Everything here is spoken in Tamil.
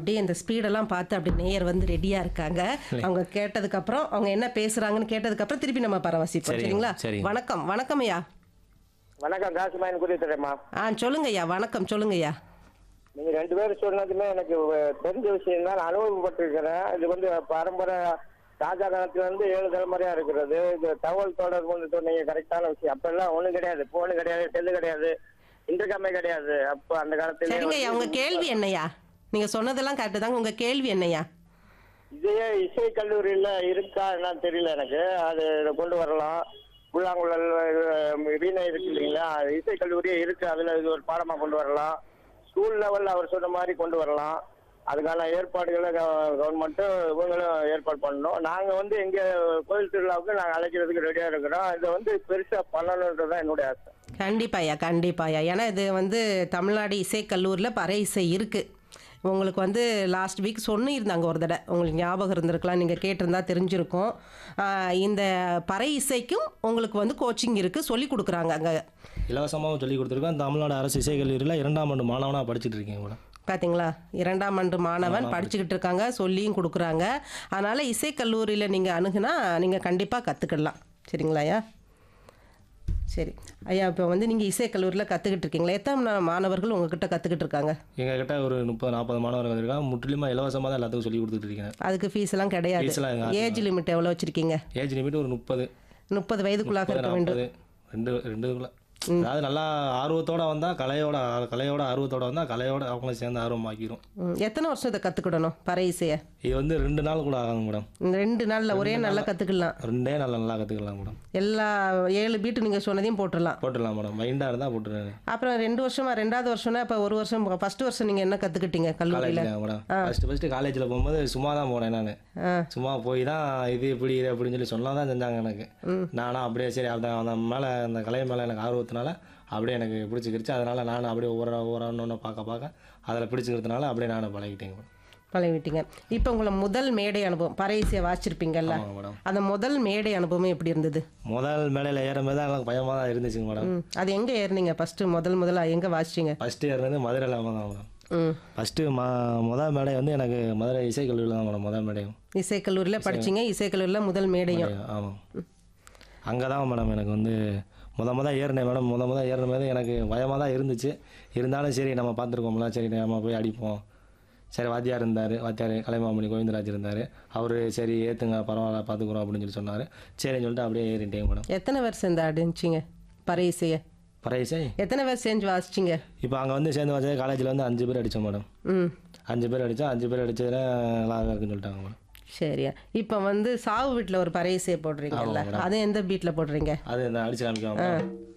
அப்படியே இந்த ஸ்பீடெல்லாம் பார்த்து அப்படி நேயர் வந்து ரெடியா இருக்காங்க அவங்க கேட்டதுக்கு அப்புறம் அவங்க என்ன பேசுறாங்கன்னு கேட்டதுக்கு அப்புறம் திருப்பி நம்ம பரவசிப்போம் சரிங்க, சரிங்களா சரிங்க. வணக்கம் வணக்கம் ஐயா வணக்கம் காசுமாயன் குறித்துறேம்மா ஆ சொல்லுங்க ஐயா வணக்கம் சொல்லுங்க ஐயா நீங்க ரெண்டு பேரும் சொன்னதுமே எனக்கு அஹ், தெரிஞ்ச விஷயம் தான் நான் அனுபவப்பட்டிருக்கிறேன் இது வந்து பரம்பரை ராஜா காலத்துல இருந்து ஏழு தலைமுறையா இருக்கிறது இது தகவல் தொடர்புன்னு சொன்னீங்க கரெக்டான விஷயம் அப்ப எல்லாம் ஒண்ணும் கிடையாது போனு கிடையாது செல்லு கிடையாது இன்டர்காமே கிடையாது அப்ப அந்த காலத்துல சரிங்க ஐயா உங்க கேள்வி என்னய்யா நீங்க சொன்னதெல்லாம் கரெக்டு தாங்க உங்க கேள்வி என்னய்யா இதே இசை கல்லூரியில இருக்கா என்னன்னு தெரியல எனக்கு அது கொண்டு வரலாம் புல்லாங்குழல் அஹ், வீணை இருக்கு இல்லைங்களா இசை கல்லூரியே இருக்கு அதுல இது ஒரு பாடமா கொண்டு வரலாம் ஸ்கூல் லெவல்ல அவர் சொன்ன மாதிரி கொண்டு வரலாம் அதுக்கான ஏற்பாடுகளை கவர்மெண்ட் இவங்களும் ஏற்பாடு பண்ணணும் நாங்க வந்து எங்க கோயில் திருவிழாவுக்கு நாங்க அழைக்கிறதுக்கு ரெடியா இருக்கிறோம் இதை வந்து பெருசா பண்ணணுன்றதுதான் என்னுடைய ஆசை கண்டிப்பாயா கண்டிப்பாயா ஏன்னா இது வந்து தமிழ்நாடு இசை கல்லூரியில் பறை இசை இருக்குது உங்களுக்கு வந்து லாஸ்ட் வீக் சொன்னிருந்தாங்க ஒரு தடவை உங்களுக்கு ஞாபகம் இருந்திருக்கலாம் நீங்கள் கேட்டிருந்தா தெரிஞ்சிருக்கும் ஆஹ் இந்த பறை இசைக்கும் உங்களுக்கு வந்து கோச்சிங் இருக்குது சொல்லி கொடுக்குறாங்க அங்கே இலவசமாகவும் சொல்லி கொடுத்துருக்கோம் தமிழ்நாடு அரசு இசை கல்லூரியில் இரண்டாம் ஆண்டு மாணவனாக படிச்சுட்டு இருக்கேன் மேடம் பார்த்தீங்களா இரண்டாம் ஆண்டு மாணவன் படிச்சுக்கிட்டு இருக்காங்க சொல்லியும் கொடுக்குறாங்க அதனால் இசை கல்லூரியில் நீங்கள் அணுகுனா நீங்கள் கண்டிப்பாக கற்றுக்கிடலாம் சரிங்களாயா சரி ஐயா இப்போ வந்து நீங்கள் இசை கல்லூரியில் கற்றுக்கிட்டு இருக்கீங்களா எத்தனை மாணவர்கள் உங்ககிட்ட கற்றுக்கிட்டு இருக்காங்க எங்ககிட்ட ஒரு முப்பது நாற்பது மாணவர்கள் வந்திருக்காங்க முற்றிலுமா இலவசமாக தான் எல்லாத்துக்கும் சொல்லி கொடுத்துட்டு இருக்கேன் அதுக்கு ஃபீஸ் எல்லாம் கிடையாது Fees எல்லாம் எங்க ஏஜ் லிமிட் எவ்வளோ வச்சுருக்கீங்க ஏஜ் லிமிட் ஒரு முப்பது முப்பது வயதுக்குள்ளாக முப்பது இருக்க வேண்டும் நாற்பது ரெண்டு ரெண்டுக்குள்ள அதாவது நல்லா ஆர்வத்தோட வந்தால் கலையோட கலையோட ஆர்வத்தோட வந்தால் கலையோட அவங்கள சேர்ந்து ஆர்வமாக்கிரும் ம், எத்தனை வருஷம் இதை கற்றுக்கிடணும் பறை இசையை இது வந்து ரெண்டு நாள் கூட ஆகும் மேடம் இந்த ரெண்டு நாளில் ஒரே நல்லா கற்றுக்கலாம் ரெண்டே நாள் நல்லா கற்றுக்கலாம் மேடம் எல்லா ஏழு பீட்டு நீங்கள் சொன்னதையும் போட்டுடலாம் போட்டுடலாம் மேடம் மைண்டாக இருந்தால் போட்டுருவேன் அப்புறம் ரெண்டு வருஷமா ரெண்டாவது வருஷம்னா இப்போ ஒரு வருஷம் ஃபர்ஸ்ட் வருஷம் நீங்கள் என்ன கற்றுக்கிட்டீங்க கல்லூரியில் காலேஜில் மேடம் ஃபஸ்ட்டு ஃபஸ்ட்டு காலேஜில் போகும்போது சும்மா தான் போனேன் நான் ஆ சும்மா போய் தான் இது இப்படி இது அப்படின்னு சொல்லி சொன்னா தான் செஞ்சாங்க எனக்கு நானும் அப்படியே சரி அந்த அந்த மேலே அந்த கலை மேலே எனக்கு ஆர்வத்தினால அப்படியே எனக்கு பிடிச்சிக்கிருச்சு அதனால் நானும் அப்படியே ஒவ்வொரு ஒவ்வொரு ஒன்று பார்க்க பார்க்க அதில் பிடிச்சிக்கிறதுனால அப்படியே நானும் பழகிட்டேங்க மேடம் பழகிட்டீங்க இப்போ உங்களை முதல் மேடை அனுபவம் பறை இசையை வாசிச்சிருப்பீங்கல்ல ஆமாங்க மேடம் அந்த முதல் மேடை அனுபவம் எப்படி இருந்தது முதல் மேடையில் ஏறும்போது தான் எனக்கு பயமாக தான் இருந்துச்சுங்க மேடம் ம் அது எங்கே ஏறினீங்க ஃபஸ்ட்டு முதல் முதல்ல எங்கே வாசிச்சிங்க ஃபஸ்ட்டு ஏறினது மதுரையில் தான் மேடம் ம் ஃபஸ்ட்டு மா முதல் மேடை வந்து எனக்கு மதுரை இசைக்கல்லூரியில் தான் மேடம் முதல் மேடையும் இசைக்கல்லூரியில் படிச்சீங்க இசைக்கல்லூரியில் முதல் மேடையும் ஆமாம் அங்கே தான் மேடம் எனக்கு வந்து முத முத ஏறினேன் மேடம் முத முத ஏறின போது எனக்கு பயமாக தான் இருந்துச்சு இருந்தாலும் சரி நம்ம பார்த்துருக்கோம்ல சரி நம்ம போய் அடிப்போம் சரி வாத்தியார் இருந்தார் வாத்தியார் கலைமாமணி கோவிந்தராஜ் இருந்தார் அவர் சரி ஏற்றுங்க பரவாயில்ல பார்த்துக்குறோம் அப்படின்னு சொல்லி சொன்னார் சரின்னு சொல்லிட்டு அப்படியே ஏறிட்டேன் மேடம் எத்தனை பேர் சேர்ந்து அடிச்சிங்க பறை இசையை பறைய எத்தனை பேர் சேர்ந்து வாசிச்சிங்க இப்போ அங்கே வந்து சேர்ந்து வச்சது காலேஜில் வந்து அஞ்சு பேர் அடித்தோம் மேடம் ம் அஞ்சு பேர் அடித்தோம் அஞ்சு பேர் அடித்ததில் நல்லா இருக்குன்னு சொல்லிட்டாங்க மேடம் சரியா இப்போ வந்து சாவு வீட்டில் ஒரு பறை இசையை போடுறீங்கல்ல அது எந்த பீட்டில் போடுறீங்க அது இந்த அடிச்சு காமிக்காம